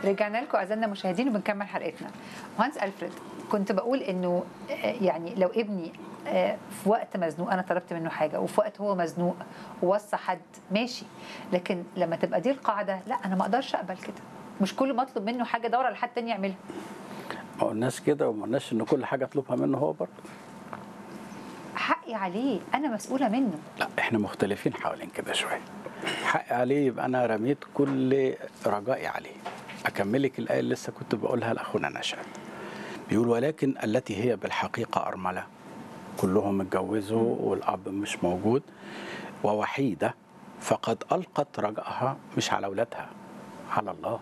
رجعنا لكم اعزائنا المشاهدين وبنكمل حلقتنا مهندس الفريد كنت بقول انه آه، يعني لو ابني آه، في وقت مزنوق انا طلبت منه حاجه وفي وقت هو مزنوق ووصى حد ماشي لكن لما تبقى دي القاعده لا انا ما اقدرش اقبل كده مش كل ما اطلب منه حاجه ادور على حد تاني يعملها ما قلناش كده وما قلناش ان كل حاجه اطلبها منه هو برضه حقي عليه انا مسؤوله منه لا احنا مختلفين حوالين كده شويه حقي عليه يبقى انا رميت كل رجائي عليه اكملك الايه اللي لسه كنت بقولها لاخونا نشأت بيقول ولكن التي هي بالحقيقه ارمله كلهم اتجوزوا والاب مش موجود ووحيده فقد القت رجائها مش على اولادها على الله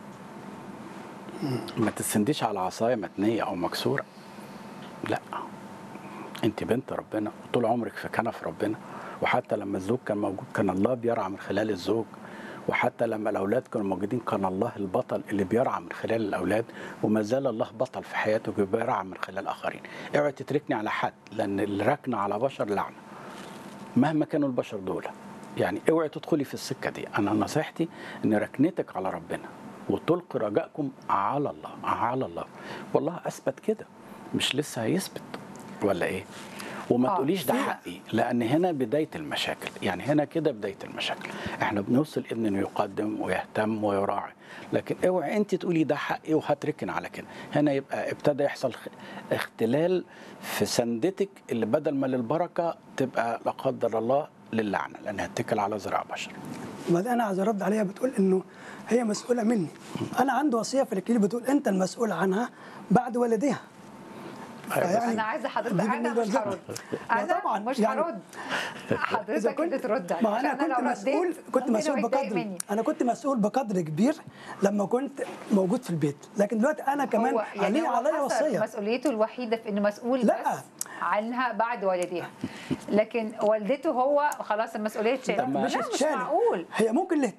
ما تسنديش على عصايه متنيه او مكسوره لا انت بنت ربنا وطول عمرك في كنف ربنا وحتى لما الزوج كان موجود كان الله بيرعى من خلال الزوج وحتى لما الاولاد كانوا موجودين كان الله البطل اللي بيرعى من خلال الاولاد وما زال الله بطل في حياتك بيرعى من خلال الاخرين اوعي تتركني على حد لان الركنه على بشر لعنه مهما كانوا البشر دول يعني اوعي تدخلي في السكه دي انا نصيحتي ان ركنتك على ربنا وتلقي رجائكم على الله على الله والله اثبت كده مش لسه هيثبت ولا ايه وما آه، تقوليش ده في- حقي لان هنا بدايه المشاكل يعني هنا كده بدايه المشاكل احنا بنوصل ابن انه يقدم ويهتم ويراعي لكن اوعي انت تقولي ده حقي وهتركن على كده هنا يبقى ابتدى يحصل خ- اختلال في سندتك اللي بدل ما للبركه تبقى لا قدر الله للعنه لان هتكل على ذراع بشر بعدين انا عايز ارد عليها بتقول انه هي مسؤوله مني انا عندي وصيه في الكليل بتقول انت المسؤول عنها بعد والديها فيعني انا عايزه حضرتك دي انا بالنسبة مش لنا. هرد لا انا طبعاً، مش يعني هرد إذا حضرتك اللي ترد ما انا عشان كنت لو مسؤول رديت كنت ممكن مسؤول هو يتضايق بقدر مني. انا كنت مسؤول بقدر كبير لما كنت موجود في البيت لكن دلوقتي انا كمان هو علي هو عليا حسب وصيه مسؤوليته الوحيده في انه مسؤول لا. بس عنها بعد والديها لكن والدته هو خلاص المسؤوليه اتشالت طب ما- لا مش مش اتشالت. معقول هي ممكن